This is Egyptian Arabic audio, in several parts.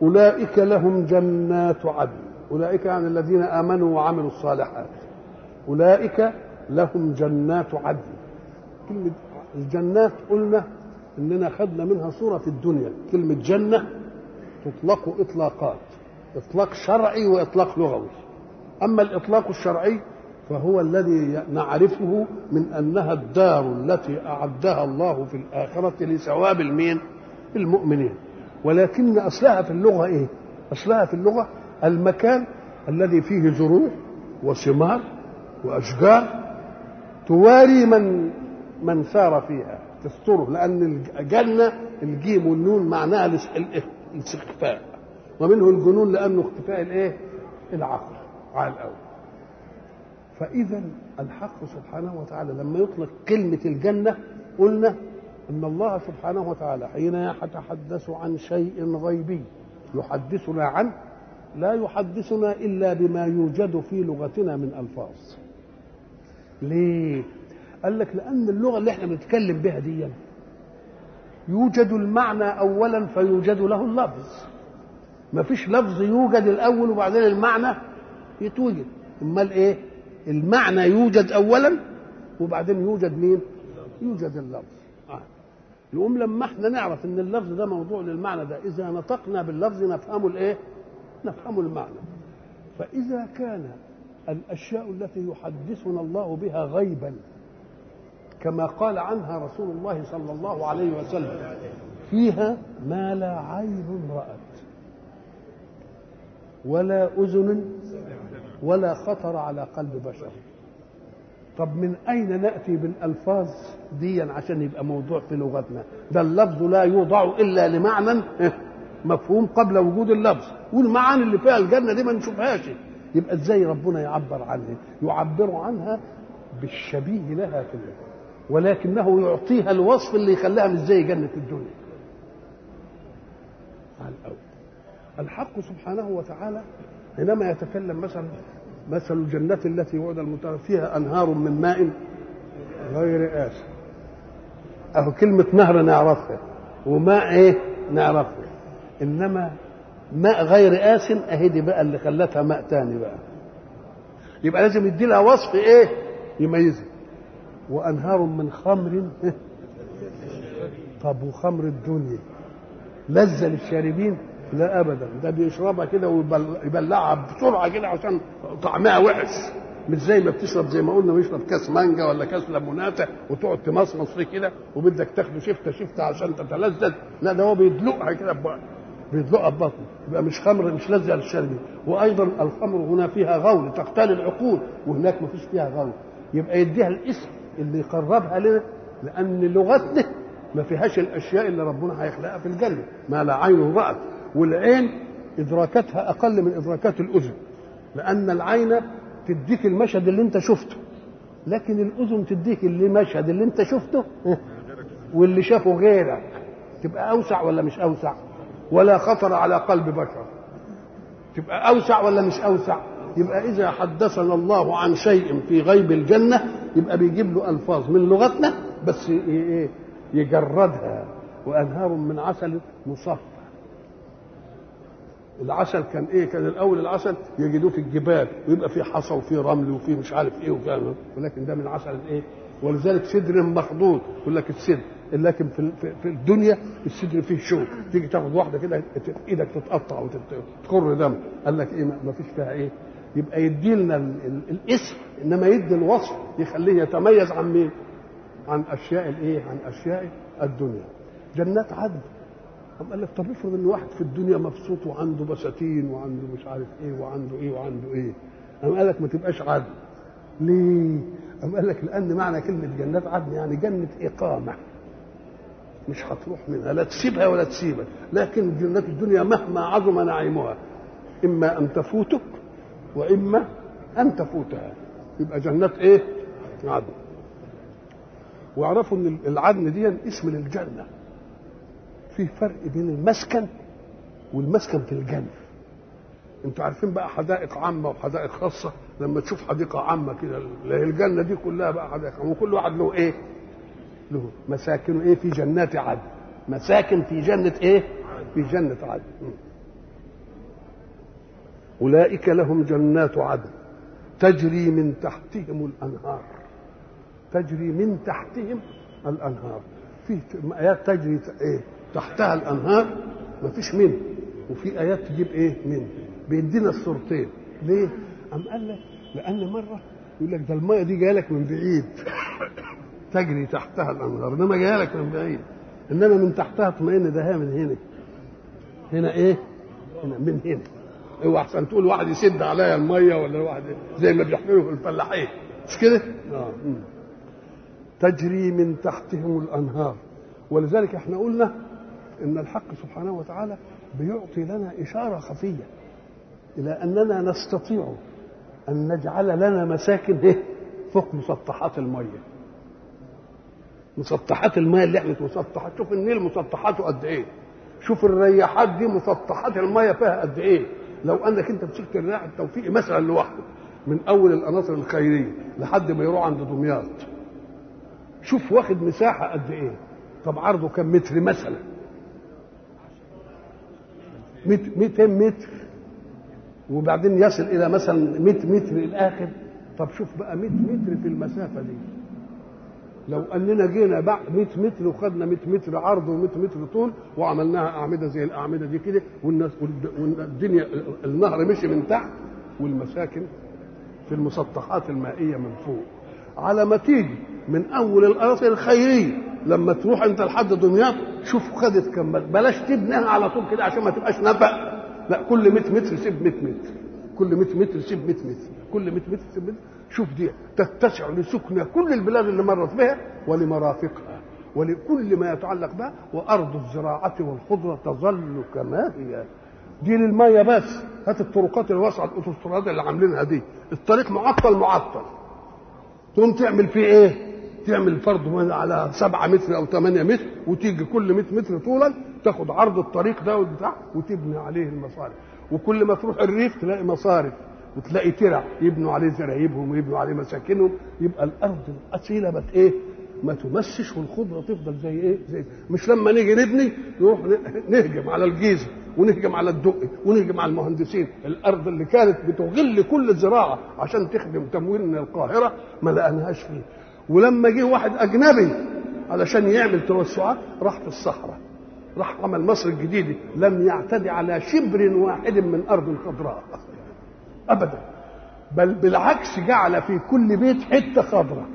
أولئك لهم جنات عدن أولئك يعني الذين آمنوا وعملوا الصالحات أولئك لهم جنات عدن كلمة الجنات قلنا إننا خدنا منها صورة في الدنيا كلمة جنة تطلق إطلاقات إطلاق شرعي وإطلاق لغوي أما الإطلاق الشرعي فهو الذي نعرفه من أنها الدار التي أعدها الله في الآخرة لثواب المين المؤمنين ولكن أصلها في اللغة إيه أصلها في اللغة المكان الذي فيه زروع وثمار وأشجار تواري من من سار فيها تستره لأن الجنة الجيم والنون معناها الاستخفاء ومنه الجنون لأنه اختفاء الإيه؟ العقل على الأول فإذا الحق سبحانه وتعالى لما يطلق كلمة الجنة قلنا أن الله سبحانه وتعالى حين يتحدث عن شيء غيبي يحدثنا عنه لا يحدثنا إلا بما يوجد في لغتنا من ألفاظ ليه؟ قال لك لأن اللغة اللي احنا بنتكلم بها دي يوجد المعنى أولا فيوجد له اللفظ ما فيش لفظ يوجد الأول وبعدين المعنى يتوجد امال ايه المعنى يوجد اولا وبعدين يوجد مين يوجد اللفظ آه. يقوم لما احنا نعرف ان اللفظ ده موضوع للمعنى ده اذا نطقنا باللفظ نفهم الايه نفهم المعنى فاذا كان الاشياء التي يحدثنا الله بها غيبا كما قال عنها رسول الله صلى الله عليه وسلم فيها ما لا عين رأت ولا أذن ولا خطر على قلب بشر طب من أين نأتي بالألفاظ دي عشان يبقى موضوع في لغتنا ده اللفظ لا يوضع إلا لمعنى مفهوم قبل وجود اللفظ والمعاني اللي فيها الجنة دي ما نشوفهاش يبقى ازاي ربنا يعبر عنها يعبر عنها بالشبيه لها في الله ولكنه يعطيها الوصف اللي يخليها مش زي جنة الدنيا على الأول الحق سبحانه وتعالى حينما يتكلم مثلا مثل الجنة التي وعد المتقين فيها أنهار من ماء غير آسن أهو كلمة نهر نعرفها وماء إيه نعرفها إنما ماء غير آسن أهي دي بقى اللي خلتها ماء تاني بقى يبقى لازم يدي لها وصف إيه يميزها وأنهار من خمر طب وخمر الدنيا لذة للشاربين لا ابدا ده بيشربها كده ويبلعها بسرعه كده عشان طعمها وحش مش زي ما بتشرب زي ما قلنا بيشرب كاس مانجا ولا كاس ليموناته وتقعد تمصمص فيه كده وبدك تاخده شفته شفته عشان تتلذذ لا ده هو بيدلقها كده ببطنه بيدلقها ببطنه يبقى مش خمر مش لذة للشاربين وايضا الخمر هنا فيها غول تقتل العقول وهناك ما فيش فيها غول يبقى يديها الاسم اللي يقربها لنا لان لغتنا ما فيهاش الاشياء اللي ربنا هيخلقها في الجنه ما لا عين رأت والعين ادراكاتها اقل من ادراكات الاذن لان العين تديك المشهد اللي انت شفته لكن الاذن تديك اللي مشهد اللي انت شفته واللي شافه غيرك تبقى اوسع ولا مش اوسع ولا خطر على قلب بشر تبقى اوسع ولا مش اوسع يبقى اذا حدثنا الله عن شيء في غيب الجنه يبقى بيجيب له الفاظ من لغتنا بس يجردها وانهار من عسل مصفى العسل كان ايه كان الاول العسل يجدوه في الجبال ويبقى فيه حصى وفيه رمل وفيه مش عارف ايه وكان ولكن ده من عسل ايه ولذلك سدر مخضوض يقول لك السدر لكن في في الدنيا السدر فيه شوك تيجي تاخد واحده كده ايدك تتقطع وتخر دم قال لك ايه ما فيش فيها ايه يبقى يدي لنا الاسم انما يدي الوصف يخليه يتميز عن مين؟ عن اشياء الايه؟ عن اشياء الدنيا جنات عدن طب قال لك طب افرض ان واحد في الدنيا مبسوط وعنده بساتين وعنده مش عارف ايه وعنده ايه وعنده ايه قام قال لك ما تبقاش عدل ليه؟ قام قال لك لان معنى كلمه جنات عدن يعني جنه اقامه مش هتروح منها لا تسيبها ولا تسيبك لكن جنات الدنيا مهما عظم نعيمها اما ان تفوتك واما ان تفوتها يبقى جنات ايه؟ عدن واعرفوا ان العدن دي اسم للجنه في فرق بين المسكن والمسكن في الجنة انتوا عارفين بقى حدائق عامة وحدائق خاصة لما تشوف حديقة عامة كده الجنة دي كلها بقى حدائق عامة وكل واحد له ايه له مساكن ايه في جنات عدن مساكن في جنة ايه في جنة عدن أولئك لهم جنات عدن تجري من تحتهم الأنهار تجري من تحتهم الأنهار في آيات تجري ايه تحتها الأنهار ما فيش من وفي آيات تجيب ايه من بيدينا الصورتين ليه؟ أم قال لك لأن مرة يقول لك ده المية دي جاية لك من بعيد تجري تحتها الأنهار إنما جاية لك من بعيد إنما من تحتها اطمئن ده هي من هنا هنا ايه؟ هنا من هنا اوعى احسن تقول واحد يسد عليا الميه ولا واحد زي ما بيحملوا في الفلاحين مش كده؟ اه تجري من تحتهم الانهار ولذلك احنا قلنا ان الحق سبحانه وتعالى بيعطي لنا اشاره خفيه الى اننا نستطيع ان نجعل لنا مساكن ايه فوق مسطحات الميه مسطحات الميه اللي احنا مسطحات شوف النيل مسطحاته قد ايه شوف الرياحات دي مسطحات الميه فيها قد ايه لو انك انت مسكت الرياح التوفيقي مثلا لوحده من اول القناطر الخيريه لحد ما يروح عند دمياط شوف واخد مساحه قد ايه طب عرضه كم متر مثلا 200 متر وبعدين يصل الى مثلا 100 متر الاخر طب شوف بقى 100 متر في المسافه دي لو اننا جينا بعد 100 متر وخدنا 100 متر عرض و100 متر طول وعملناها اعمده زي الاعمده دي كده والناس والدنيا النهر مشي من تحت والمساكن في المسطحات المائيه من فوق على ما تيجي من اول القناطر الخيريه لما تروح انت لحد دمياط شوف خدت كم بلاش تبنيها على طول كده عشان ما تبقاش نفق لا كل 100 متر سيب 100 متر كل 100 متر سيب 100 متر كل 100 متر سيب 100 شوف دي تتسع لسكن كل البلاد اللي مرت بها ولمرافقها ولكل ما يتعلق بها وارض الزراعه والخضره تظل كما هي دي للميه بس هات الطرقات الواسعه الاوتوستراد اللي عاملينها دي الطريق معطل معطل تقوم تعمل فيه ايه؟ تعمل فرض على 7 متر او 8 متر وتيجي كل 100 متر طولا تاخد عرض الطريق ده وبتاع وتبني عليه المصارف وكل ما تروح الريف تلاقي مصارف وتلاقي ترع يبنوا عليه زرايبهم ويبنوا عليه مساكنهم يبقى الارض الاصيله بت ايه؟ ما تمسش والخضره تفضل زي ايه؟ زي مش لما نيجي نبني نروح نهجم على الجيزه ونهجم على الدقي ونهجم على المهندسين الارض اللي كانت بتغل كل الزراعه عشان تخدم تموين القاهره ما لقناهاش فيه ولما جه واحد اجنبي علشان يعمل توسعات راح في الصحراء راح عمل مصر الجديده لم يعتدي على شبر واحد من ارض خضراء ابدا بل بالعكس جعل في كل بيت حته خضراء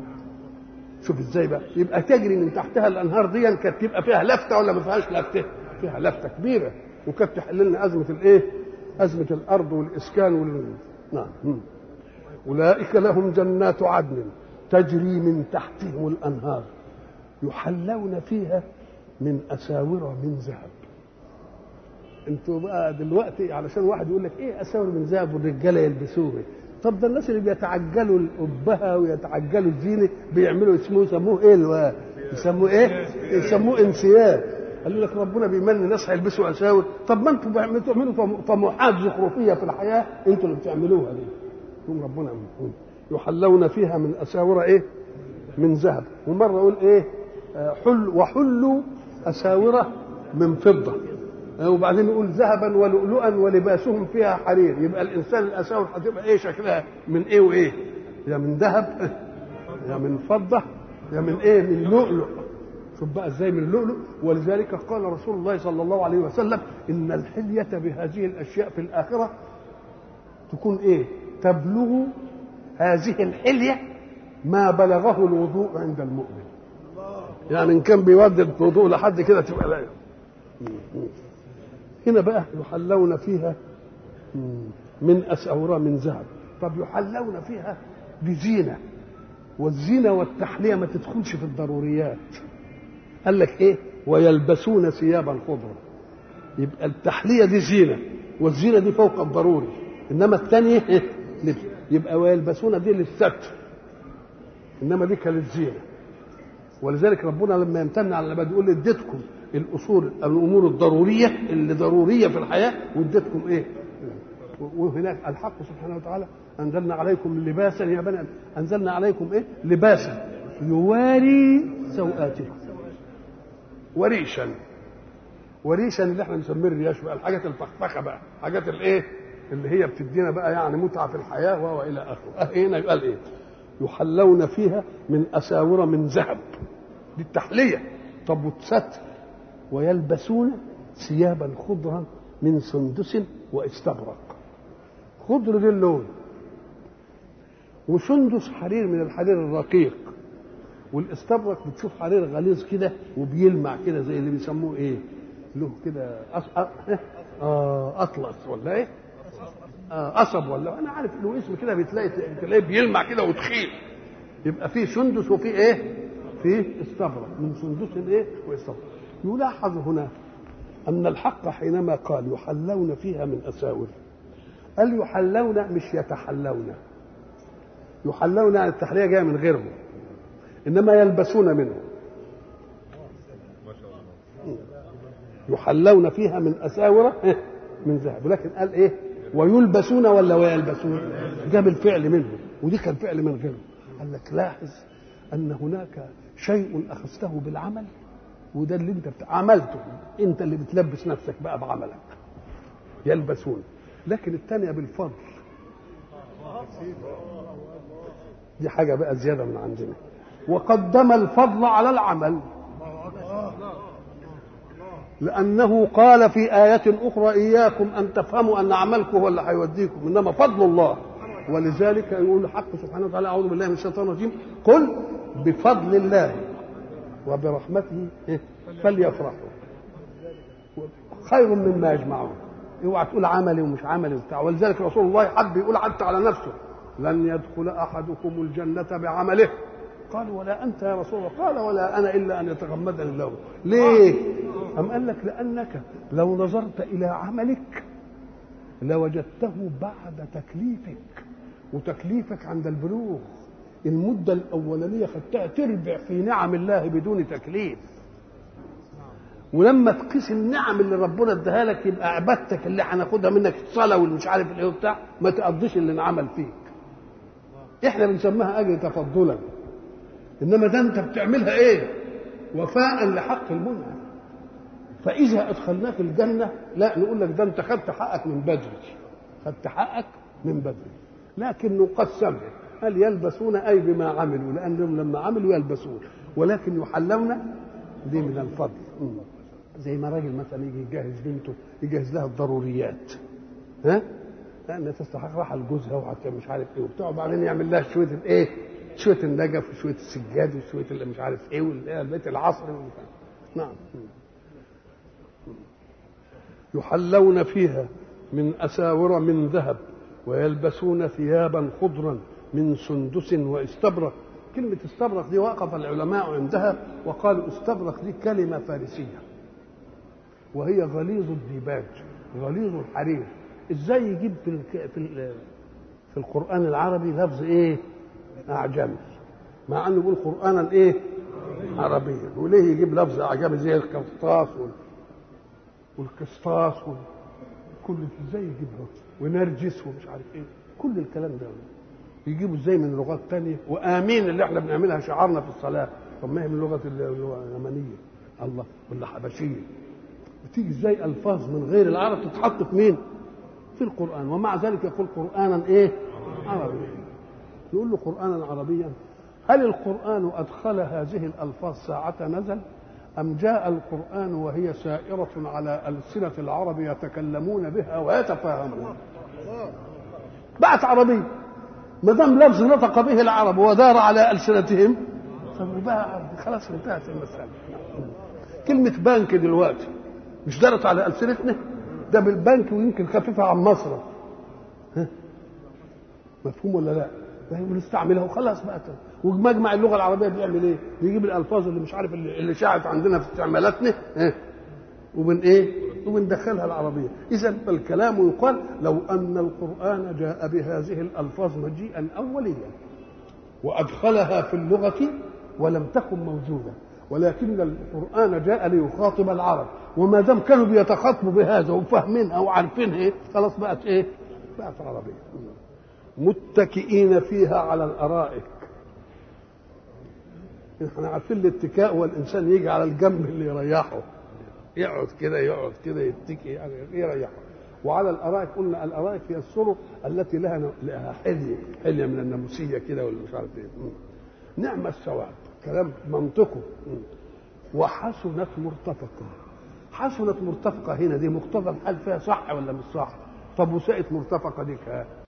شوف ازاي بقى يبقى تجري من تحتها الانهار دي كانت تبقى فيها لفته ولا ما فيهاش لفته فيها لفته كبيره وكانت تحل لنا ازمه الايه ازمه الارض والاسكان وال... نعم اولئك لهم جنات عدن تجري من تحتهم الانهار يحلون فيها من اساور من ذهب انتوا بقى دلوقتي علشان واحد يقول لك ايه اساور من ذهب والرجاله يلبسوه طب ده الناس اللي بيتعجلوا الابهه ويتعجلوا الزينه بيعملوا اسمه يسموه ايه الو... يسموه ايه؟ يسموه انسياب قالوا لك ربنا بيمن ناس هيلبسوا اساور طب ما انتوا بتعملوا طموحات زخرفيه في الحياه انتوا اللي بتعملوها دي يقوم ربنا يحلون فيها من اساور ايه؟ من ذهب ومره يقول ايه؟ حل وحلوا اساور من فضه وبعدين يقول ذهبا ولؤلؤا ولباسهم فيها حرير يبقى الانسان الاساور هتبقى ايه شكلها من ايه وايه؟ يا من ذهب يا من فضه يا من ايه؟ من لؤلؤ شوف بقى ازاي من اللؤلؤ ولذلك قال رسول الله صلى الله عليه وسلم ان الحليه بهذه الاشياء في الاخره تكون ايه؟ تبلغ هذه الحليه ما بلغه الوضوء عند المؤمن يعني ان كان بيودي الوضوء لحد كده تبقى لا هنا بقى يحلون فيها من اساوره من ذهب طب يحلون فيها بزينه والزينه والتحليه ما تدخلش في الضروريات قال لك ايه ويلبسون ثيابا خضرا يبقى التحليه دي زينه والزينه دي فوق الضروري انما الثانيه إيه؟ لبس يبقى ويلبسون دي للستر انما دي كانت زينه ولذلك ربنا لما يمتن على العباد يقول اديتكم الاصول الامور الضروريه اللي ضروريه في الحياه واديتكم ايه؟ وهناك الحق سبحانه وتعالى انزلنا عليكم لباسا يا بني انزلنا عليكم ايه؟ لباسا يواري سوآتكم وريشا وريشا اللي احنا بنسميه الرياش بقى الحاجات الفخفخه بقى حاجات الايه؟ اللي هي بتدينا بقى يعني متعه في الحياه وهو الى اخره هنا قال ايه يحلون فيها من اساور من ذهب دي التحليه طب والستر ويلبسون ثيابا خضرا من سندس واستبرق خضر دي اللون وسندس حرير من الحرير الرقيق والاستبرق بتشوف حرير غليظ كده وبيلمع كده زي اللي بيسموه ايه له كده أص... آه اطلس ولا ايه آه قصب ولا انا عارف له اسم كده بتلاقي تلاقيه بيلمع كده وتخيل يبقى فيه سندس وفيه ايه فيه استبرق من سندس ايه واستبرق يلاحظ هنا ان الحق حينما قال يحلون فيها من اساور قال يحلون مش يتحلون يحلون يعني التحليه جايه من غيرهم انما يلبسون منه يحلون فيها من اساور من ذهب لكن قال ايه ويلبسون ولا ويلبسون جاب الفعل منه ودي كان فعل من غيره قال لك لاحظ ان هناك شيء اخذته بالعمل وده اللي انت عملته انت اللي بتلبس نفسك بقى بعملك يلبسون لكن الثانيه بالفضل دي حاجه بقى زياده من عندنا وقدم الفضل على العمل لأنه قال في آية أخرى إياكم أن تفهموا أن عملكم هو اللي هيوديكم إنما فضل الله ولذلك يقول الحق سبحانه وتعالى أعوذ بالله من الشيطان الرجيم قل بفضل الله وبرحمته فليفرحوا خير مما يجمعون اوعى تقول عملي ومش عملي وبتاع ولذلك رسول الله حب يقول حتى على نفسه لن يدخل احدكم الجنه بعمله قال ولا انت يا رسول الله قال ولا انا الا ان يتغمدني الله ليه ام قال لك لانك لو نظرت الى عملك لوجدته بعد تكليفك وتكليفك عند البلوغ المدة الأولانية خدتها تربع في نعم الله بدون تكليف ولما تقيس النعم اللي ربنا اداها لك يبقى عبادتك اللي هناخدها منك الصلاه واللي مش عارف ايه وبتاع ما تقضيش اللي انعمل فيك. احنا بنسميها اجر تفضلا. انما ده انت بتعملها ايه؟ وفاء لحق المنعم. فاذا ادخلناك الجنه لا نقول لك ده انت خدت حقك من بدري. خدت حقك من بدري. لكن قسمها هل يلبسون اي بما عملوا لانهم لما عملوا يلبسون ولكن يحلون دي من الفضل زي ما راجل مثلا يجي يجهز بنته يجهز لها الضروريات ها لان تستحق راحه لجوزها وحتى مش عارف ايه وبتاع وبعدين يعمل لها شويه الايه شويه النجف وشويه السجاد وشويه اللي مش عارف ايه والبيت العصر نعم يحلون فيها من اساور من ذهب ويلبسون ثيابا خضرا من سندس واستبرق كلمة استبرق دي وقف العلماء عندها وقالوا استبرق دي كلمة فارسية وهي غليظ الديباج غليظ الحرير ازاي يجيب في الك... في ال... في القرآن العربي لفظ ايه أعجمي مع انه يقول قرآنا ايه عربيا وليه يجيب لفظ أعجمي زي القسطاس وال... والقسطاس وال... كل ازاي يجيبها ونرجس ومش عارف ايه كل الكلام ده يجيبوا ازاي من لغات تانية وامين اللي احنا بنعملها شعارنا في الصلاه طب ما هي من لغه اليمنيه الله ولا حبشيه بتيجي ازاي الفاظ من غير العرب تتحط في مين؟ في القران ومع ذلك يقول قرانا ايه؟ عربيا يقول له قرانا عربيا هل القران ادخل هذه الالفاظ ساعه نزل؟ أم جاء القرآن وهي سائرة على ألسنة العرب يتكلمون بها ويتفاهمون بقت عربية ما دام لفظ نطق به العرب ودار على ألسنتهم فبقى عربي خلاص انتهت المسألة كلمة بنك دلوقتي مش دارت على ألسنتنا ده بالبنك ويمكن خفيفة عن مصرف ها مفهوم ولا لا؟ بنستعملها وخلاص بقى ومجمع اللغه العربيه بيعمل ايه؟ بيجيب الالفاظ اللي مش عارف اللي, اللي شاعت عندنا في استعمالاتنا إيه؟ وبن ايه؟ وبندخلها العربيه، اذا فالكلام يقال لو ان القران جاء بهذه الالفاظ مجيئا اوليا وادخلها في اللغه ولم تكن موجوده ولكن القران جاء ليخاطب العرب وما دام كانوا بيتخاطبوا بهذا وفاهمينها وعارفينها ايه خلاص بقت ايه؟ بقت عربيه متكئين فيها على الارائك احنا عارفين الاتكاء هو الانسان يجي على الجنب اللي يريحه يقعد كده يقعد كده يتكي يعني يريحه وعلى الارائك قلنا الارائك هي السرر التي لها لها حليه حليه من الناموسيه كده ولا مش عارف ايه نعم الثواب كلام منطقه وحسنت مرتفقه حسنت مرتفقه هنا دي مقتضى الحال فيها صح ولا مش صح طب وساءت مرتفقه دي